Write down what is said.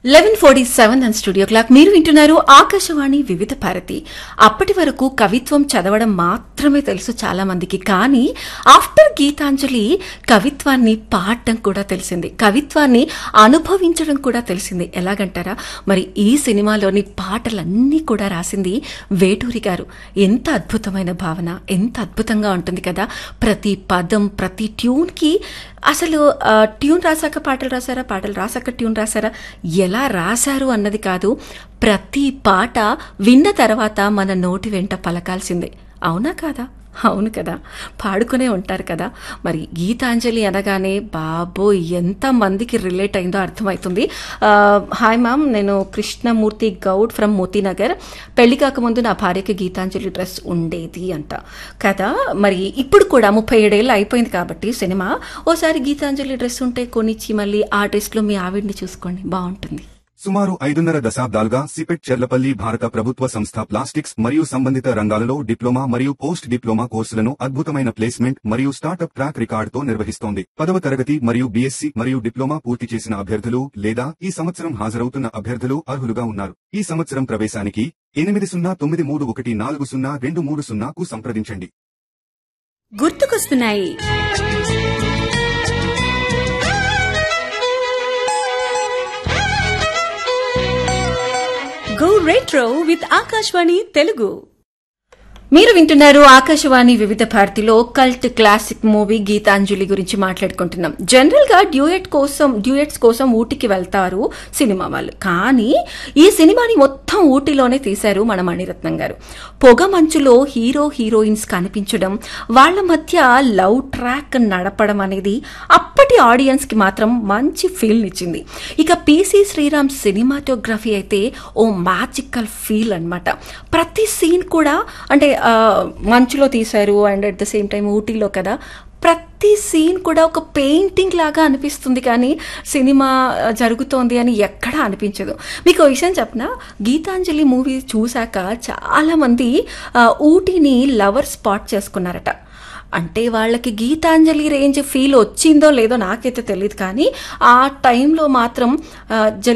eleven forty seven and studio clock మీరు వింటున్నారు ఆకాశవాణి వివిధ భారతి అప్పటి వరకు కవిత్వం చదవడం మాత్రమే తెలుసు చాలా మందికి కానీ ఆఫ్టర్ గీతాంజలి కవిత్వాన్ని పాడటం కూడా తెలిసింది కవిత్వాన్ని అనుభవించడం కూడా తెలిసింది ఎలాగంటారా మరి ఈ సినిమాలోని పాటలన్నీ కూడా రాసింది వేటూరి గారు ఎంత అద్భుతమైన భావన ఎంత అద్భుతంగా ఉంటుంది కదా ప్రతి పదం ప్రతి ట్యూన్కి అసలు ఆ, ట్యూన్ రాసాక పాటలు రాసారా పాటలు రాసాక ట్యూన్ రాసారా ఎలా రాశారు అన్నది కాదు ప్రతి పాట విన్న తర్వాత మన నోటి వెంట పలకాల్సిందే అవునా కాదా అవును కదా పాడుకునే ఉంటారు కదా మరి గీతాంజలి అనగానే బాబో ఎంత మందికి రిలేట్ అయిందో అర్థమవుతుంది ఆ, హాయ్ మ్యామ్ నేను కృష్ణమూర్తి గౌడ్ ఫ్రమ్ మోతీనగర్ పెళ్లి కాకముందు నా భార్యకి గీతాంజలి డ్రెస్ ఉండేది అంట కదా మరి ఇప్పుడు కూడా ముప్పై ఏడేళ్ళు అయిపోయింది కాబట్టి సినిమా ఓసారి గీతాంజలి డ్రెస్ ఉంటే కొనిచ్చి మళ్ళీ ఆ డ్రెస్లో మీ ఆవిడ్ని చూసుకోండి బాగుంటుంది సుమారు ఐదున్నర దశాబ్దాలుగా సిపెట్ చెర్లపల్లి భారత ప్రభుత్వ సంస్థ ప్లాస్టిక్స్ మరియు సంబంధిత రంగాలలో డిప్లొమా మరియు పోస్ట్ డిప్లొమా కోర్సులను అద్భుతమైన ప్లేస్మెంట్ మరియు స్టార్టప్ ట్రాక్ రికార్డుతో నిర్వహిస్తోంది పదవ తరగతి మరియు బీఎస్సీ మరియు డిప్లొమా పూర్తి చేసిన అభ్యర్థులు లేదా ఈ సంవత్సరం హాజరవుతున్న అభ్యర్థులు అర్హులుగా ఉన్నారు ఈ సంవత్సరం ప్రవేశానికి ఎనిమిది సున్నా తొమ్మిది మూడు ఒకటి నాలుగు సున్నా రెండు మూడు సున్నాకు సంప్రదించండి గుర్తుకొస్తున్నాయి go retro with Akashvani Telugu మీరు వింటున్నారు ఆకాశవాణి వివిధ భారతిలో కల్ట్ క్లాసిక్ మూవీ గీతాంజలి గురించి మాట్లాడుకుంటున్నాం జనరల్ గా డ్యూయట్ కోసం డ్యూయట్స్ కోసం ఊటీకి వెళ్తారు సినిమా వాళ్ళు కానీ ఈ సినిమాని మొత్తం ఊటీలోనే తీశారు మన మణిరత్నం గారు పొగ మంచులో హీరో హీరోయిన్స్ కనిపించడం వాళ్ళ మధ్య లవ్ ట్రాక్ నడపడం అనేది అప్పటి ఆడియన్స్ కి మాత్రం మంచి ఫీల్ ఇచ్చింది ఇక పిసి శ్రీరామ్ సినిమాటోగ్రఫీ అయితే ఓ మ్యాజికల్ ఫీల్ అన్నమాట ప్రతి సీన్ కూడా అంటే ఆ, మంచులో తీశారు and at the same time ఊటీలో కదా ప్రతి సీన్ కూడా ఒక పెయింటింగ్ లాగా అనిపిస్తుంది కానీ సినిమా ఆ, జరుగుతోంది అని ఎక్కడా అనిపించదు మీకు ఒక విషయం చెప్పనా గీతాంజలి మూవీ చూశాక చాలామంది ఆ, ఊటీని లవర్ స్పాట్ చేసుకున్నారట అంటే వాళ్ళకి గీతాంజలి రేంజ్ ఫీల్ వచ్చిందో లేదో నాకైతే తెలియదు కానీ ఆ టైంలో మాత్రం ఆ,